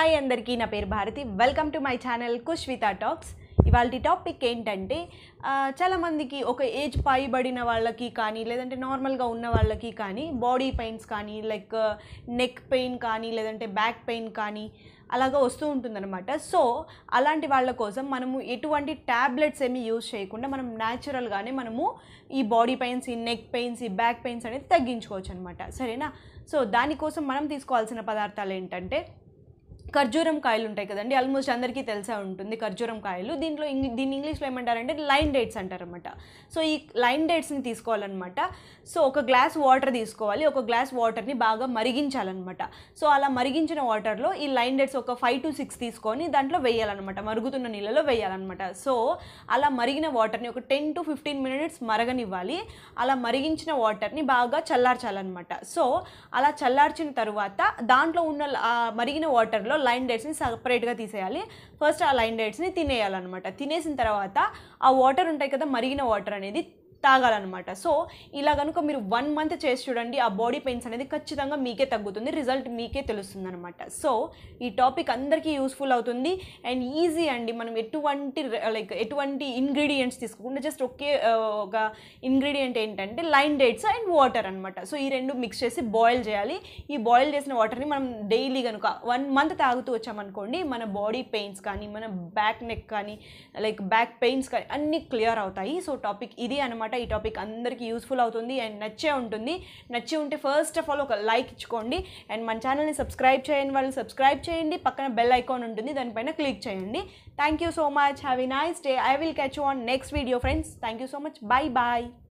hi అందరికీ నా పేరు Bharathi welcome to my channel Kushvitha talks ఇవాళ టాపిక్ ఏంటంటే ఆ, చాలామందికి ఒక ఏజ్ పైబడిన వాళ్ళకి కానీ లేదంటే నార్మల్గా ఉన్న వాళ్ళకి కానీ బాడీ పెయిన్స్ కానీ లైక్ నెక్ పెయిన్ కానీ లేదంటే బ్యాక్ పెయిన్ కానీ అలాగా వస్తూ ఉంటుందన్నమాట సో అలాంటి వాళ్ళ కోసం మనము ఎటువంటి ట్యాబ్లెట్స్ ఏమి యూజ్ చేయకుండా మనం న్యాచురల్గానే మనము ఈ బాడీ పెయిన్స్ ఈ నెక్ పెయిన్స్ ఈ బ్యాక్ పెయిన్స్ అనేది తగ్గించుకోవచ్చు అనమాట సరేనా సో దానికోసం మనం తీసుకోవాల్సిన పదార్థాలు ఏంటంటే ఖర్జూరం కాయలు ఉంటాయి కదండి ఆల్మోస్ట్ అందరికీ తెలిసే ఉంటుంది ఖర్జూరం కాయలు దీంట్లో ఇంగ్ దీన్ని ఇంగ్లీష్లో ఏమంటారంటే లైన్ డేట్స్ అంటారనమాట సో ఈ లైన్ డేట్స్ని తీసుకోవాలన్నమాట సో ఒక గ్లాస్ వాటర్ తీసుకోవాలి ఒక గ్లాస్ వాటర్ని బాగా మరిగించాలన్నమాట సో అలా మరిగించిన వాటర్లో ఈ లైన్ డేట్స్ ఒక ఫైవ్ టు సిక్స్ తీసుకొని దాంట్లో వేయాలన్నమాట మరుగుతున్న నీళ్ళలో వేయాలన్నమాట సో అలా మరిగిన వాటర్ని ఒక టెన్ టు ఫిఫ్టీన్ మినిట్స్ మరగనివ్వాలి అలా మరిగించిన వాటర్ని బాగా చల్లార్చాలన్నమాట సో అలా చల్లార్చిన తర్వాత దాంట్లో ఉన్న ఆ మరిగిన వాటర్లో లైన్ డేట్స్ని సపరేట్గా తీసేయాలి ఫస్ట్ ఆ లైన్ డేట్స్ని తినేయాలన్నమాట తినేసిన తర్వాత ఆ వాటర్ ఉంటాయి కదా మరిగిన వాటర్ అనేది తాగాలన్నమాట సో ఇలా కనుక మీరు వన్ మంత్ చేసి చూడండి ఆ బాడీ పెయిన్స్ అనేది ఖచ్చితంగా మీకే తగ్గుతుంది రిజల్ట్ మీకే తెలుస్తుంది అనమాట సో ఈ టాపిక్ అందరికీ యూస్ఫుల్ అవుతుంది అండ్ ఈజీ అండి మనం ఎటువంటి లైక్ ఎటువంటి ఇంగ్రీడియంట్స్ తీసుకోకుండా జస్ట్ ఒకే ఆ, ఒక ఇంగ్రీడియంట్ ఏంటంటే లైన్ డేట్స్ అండ్ వాటర్ అనమాట సో ఈ రెండు మిక్స్ చేసి బాయిల్ చేయాలి ఈ బాయిల్ చేసిన వాటర్ని మనం డైలీ కనుక వన్ మంత్ తాగుతూ వచ్చామనుకోండి మన బాడీ పెయిన్స్ కానీ మన బ్యాక్ నెక్ కానీ లైక్ బ్యాక్ పెయిన్స్ కానీ అన్నీ క్లియర్ అవుతాయి సో టాపిక్ ఇది అనమాట ఈ టాపిక్ అందరికీ యూస్ఫుల్ అవుతుంది అండ్ నచ్చే ఉంటుంది నచ్చి ఉంటే ఫస్ట్ ఆఫ్ ఆల్ ఒక లైక్ ఇచ్చుకోండి అండ్ మన ఛానల్ని సబ్స్క్రైబ్ చేయండి వాళ్ళు సబ్స్క్రైబ్ చేయండి పక్కన బెల్ ఐకాన్ ఉంటుంది దానిపైన క్లిక్ చేయండి thank you so much have a nice day I will catch you on next video friends thank you so much bye bye